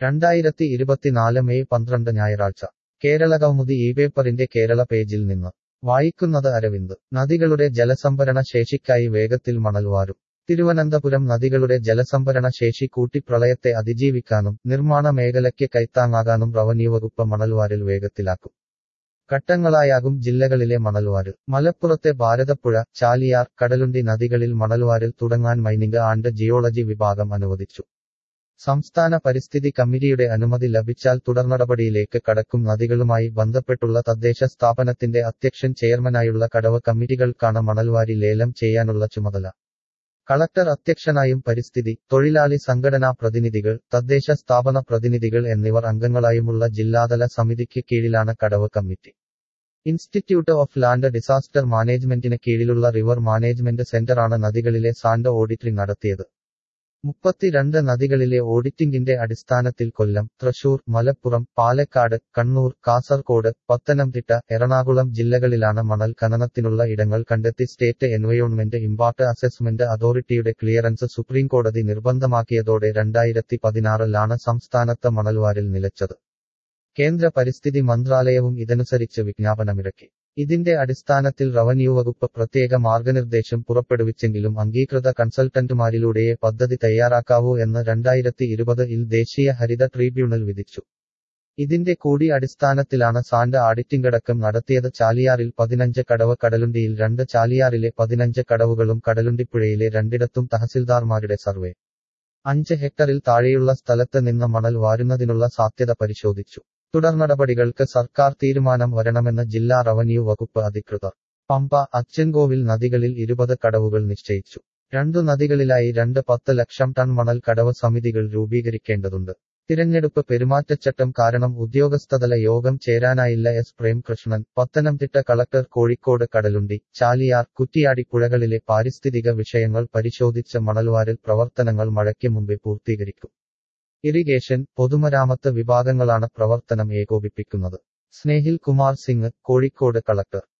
രണ്ടായിരത്തി ഇരുപത്തിനാല് മെയ് പന്ത്രണ്ട് ഞായറാഴ്ച കേരള കൗമുദി ഈ പേപ്പറിന്റെ കേരള പേജിൽ നിന്ന് വായിക്കുന്നത് അരവിന്ദ് നദികളുടെ ജലസംഭരണ ശേഷിക്കായി വേഗത്തിൽ മണൽവാരും തിരുവനന്തപുരം നദികളുടെ ജലസംഭരണ ശേഷി കൂട്ടി പ്രളയത്തെ അതിജീവിക്കാനും നിർമ്മാണ മേഖലയ്ക്ക് കൈത്താങ്ങാകാനും റവന്യൂ വകുപ്പ് മണൽവാരൽ വേഗത്തിലാക്കും ഘട്ടങ്ങളായാകും ജില്ലകളിലെ മണൽവാര് മലപ്പുറത്തെ ഭാരതപ്പുഴ ചാലിയാർ കടലുണ്ടി നദികളിൽ മണൽവാരൽ തുടങ്ങാൻ മൈനിംഗ് ആൻഡ് ജിയോളജി വിഭാഗം അനുവദിച്ചു സംസ്ഥാന പരിസ്ഥിതി കമ്മിറ്റിയുടെ അനുമതി ലഭിച്ചാൽ തുടർനടപടിയിലേക്ക് കടക്കും നദികളുമായി ബന്ധപ്പെട്ടുള്ള തദ്ദേശ സ്ഥാപനത്തിന്റെ അധ്യക്ഷൻ ചെയർമാനായുള്ള കടവ് കമ്മിറ്റികൾക്കാണ് മണൽവാരി ലേലം ചെയ്യാനുള്ള ചുമതല കളക്ടർ അധ്യക്ഷനായും പരിസ്ഥിതി തൊഴിലാളി സംഘടനാ പ്രതിനിധികൾ തദ്ദേശ സ്ഥാപന പ്രതിനിധികൾ എന്നിവർ അംഗങ്ങളായുമുള്ള ജില്ലാതല സമിതിക്ക് കീഴിലാണ് കടവ് committee institute of land disaster മാനേജ്മെന്റിന് കീഴിലുള്ള റിവർ മാനേജ്മെന്റ് സെന്ററാണ് നദികളിലെ സാൻഡ് ഓഡിറ്റിംഗ് നടത്തിയത് മുപ്പത്തിരണ്ട് നദികളിലെ ഓഡിറ്റിംഗിന്റെ അടിസ്ഥാനത്തിൽ കൊല്ലം തൃശൂർ മലപ്പുറം പാലക്കാട് കണ്ണൂർ കാസർകോട് പത്തനംതിട്ട എറണാകുളം ജില്ലകളിലാണ് മണൽ ഖനനത്തിനുള്ള ഇടങ്ങൾ കണ്ടെത്തി സ്റ്റേറ്റ് എൻവയോൺമെന്റ് ഇമ്പാക്ട് അസസ്മെന്റ് അതോറിറ്റിയുടെ ക്ലിയറൻസ് സുപ്രീംകോടതി നിർബന്ധമാക്കിയതോടെ രണ്ടായിരത്തി പതിനാറിലാണ് സംസ്ഥാനത്ത് മണൽവാരിൽ നിലച്ചത് കേന്ദ്ര പരിസ്ഥിതി മന്ത്രാലയവും ഇതനുസരിച്ച് വിജ്ഞാപനമിറക്കി ഇതിന്റെ അടിസ്ഥാനത്തിൽ റവന്യൂ വകുപ്പ് പ്രത്യേക മാർഗനിർദ്ദേശം പുറപ്പെടുവിച്ചെങ്കിലും അംഗീകൃത കൺസൾട്ടന്റുമാരിലൂടെയേ പദ്ധതി തയ്യാറാക്കാവൂ എന്ന് രണ്ടായിരത്തി ഇരുപത് ഇൽ ദേശീയ ഹരിത ട്രിബ്യൂണൽ വിധിച്ചു ഇതിന്റെ കൂടി അടിസ്ഥാനത്തിലാണ് സാൻഡ് ആഡിറ്റിംഗടക്കം നടത്തിയത് ചാലിയാറിൽ പതിനഞ്ച് കടവ് കടലുണ്ടിയിൽ രണ്ട് ചാലിയാറിലെ പതിനഞ്ച് കടവുകളും കടലുണ്ടിപ്പുഴയിലെ രണ്ടിടത്തും തഹസിൽദാർമാരുടെ സർവേ അഞ്ച് ഹെക്ടറിൽ താഴെയുള്ള സ്ഥലത്ത് നിന്ന് മണൽ വാരുന്നതിനുള്ള സാധ്യത പരിശോധിച്ചു തുടർനടപടികൾക്ക് സർക്കാർ തീരുമാനം വരണമെന്ന് ജില്ലാ റവന്യൂ വകുപ്പ് അധികൃതർ പമ്പ അച്ചൻകോവിൽ നദികളിൽ ഇരുപത് കടവുകൾ നിശ്ചയിച്ചു രണ്ടു നദികളിലായി രണ്ട് പത്ത് ലക്ഷം ടൺ മണൽ കടവ് സമിതികൾ രൂപീകരിക്കേണ്ടതുണ്ട് തിരഞ്ഞെടുപ്പ് പെരുമാറ്റച്ചട്ടം കാരണം ഉദ്യോഗസ്ഥതല യോഗം ചേരാനായില്ല എസ് പ്രേംകൃഷ്ണൻ പത്തനംതിട്ട കളക്ടർ കോഴിക്കോട് കടലുണ്ടി ചാലിയാർ കുറ്റിയാടി പുഴകളിലെ പാരിസ്ഥിതിക വിഷയങ്ങൾ പരിശോധിച്ച മണൽവാരൽ പ്രവർത്തനങ്ങൾ മഴയ്ക്ക് മുമ്പേ പൂർത്തീകരിക്കും ഇറിഗേഷൻ പൊതുമരാമത്ത് വിഭാഗങ്ങളാണ് പ്രവർത്തനം ഏകോപിപ്പിക്കുന്നത് സ്നേഹിൽ കുമാർ സിംഗ് കോഴിക്കോട് കളക്ടർ